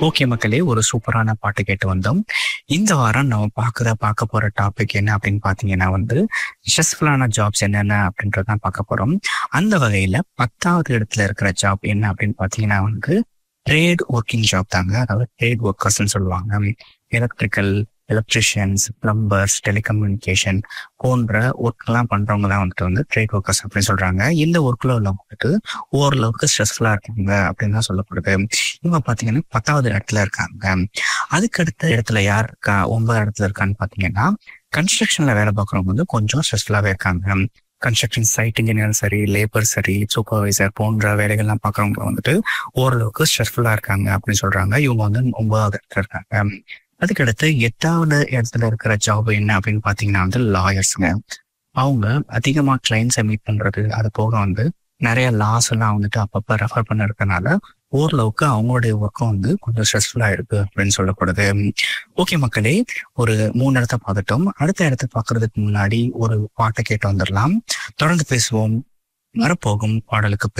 okay மக்களே ஒரு சூப்பரான பாட்டு கேட்டு வந்தோம் இந்த வாரம் நம்ம பார்க்குற பார்க்க போற டாபிக் என்ன அப்படின்னு பார்த்தீங்கன்னா வந்து ஸ்ட்ரெஸ்ஃபுல்லான ஜாப்ஸ் என்னென்ன அப்படின்றதான் பார்க்க போறோம் அந்த வகையில பத்தாவது இடத்துல இருக்கிற ஜாப் என்ன அப்படின்னு பார்த்தீங்கன்னா வந்து ட்ரேட் ஒர்க்கிங் ஜாப் தாங்க அதாவது ட்ரேட் ஒர்க்கர்ஸ்னு சொல்லுவாங்க எலக்ட்ரிக்கல் எலக்ட்ரிஷியன்ஸ் பிளம்பர்ஸ் டெலிகம்யூனிகேஷன் போன்ற ஒர்க்லாம் பண்றவங்க தான் வந்துட்டு வந்து ட்ரேட் ஒர்க்கர்ஸ் அப்படின்னு சொல்றாங்க இந்த ஒர்க்ல உள்ளவங்க வந்துட்டு ஓரளவுக்கு ஸ்ட்ரெஸ்ஃபுல்லா இருக்காங்க அப்படின்னு தான் சொல்லப்படுது இவங்க பாத்தீங்கன்னா பத்தாவது இடத்துல இருக்காங்க அதுக்கு அடுத்த இடத்துல யார் இருக்கா ஒன்பது இடத்துல இருக்கான்னு பாத்தீங்கன்னா கன்ஸ்ட்ரக்ஷன்ல வேலை பார்க்குறவங்க வந்து கொஞ்சம் ஸ்ட்ரெஸ்ஃபுல்லாவே இருக்காங்க கன்ஸ்ட்ரக்ஷன் சைட் இன்ஜினியர் சரி லேபர் சரி சூப்பர்வைசர் போன்ற வேலைகள்லாம் பார்க்குறவங்க வந்துட்டு ஓரளவுக்கு ஸ்ட்ரெஸ்ஃபுல்லா இருக்காங்க அப்படின்னு சொல்றாங்க இவங்க வந்து ஒன்பதாவது இடத்துல இருக்காங்க அதுக்கடுத்து எட்டாவது இடத்துல இருக்கிற ஜாப் என்ன அப்படின்னு பாத்தீங்கன்னா வந்து லாயர்ஸுங்க அவங்க அதிகமா கிளைண்ட்ஸை மீட் பண்றது அது போக வந்து நிறைய லாஸ் எல்லாம் வந்துட்டு அப்பப்ப ரெஃபர் பண்ண இருக்கனால ஓரளவுக்கு அவங்களுடைய ஒர்க்கும் வந்து கொஞ்சம் ஸ்ட்ரெஸ்ஃபுல்லா இருக்கு அப்படின்னு சொல்லப்படுது ஓகே மக்களே ஒரு மூணு இடத்த பார்த்துட்டோம் அடுத்த இடத்த பார்க்கறதுக்கு முன்னாடி ஒரு பாட்டை கேட்டு வந்துடலாம் தொடர்ந்து பேசுவோம் வரப்போகும் பாடலுக்கு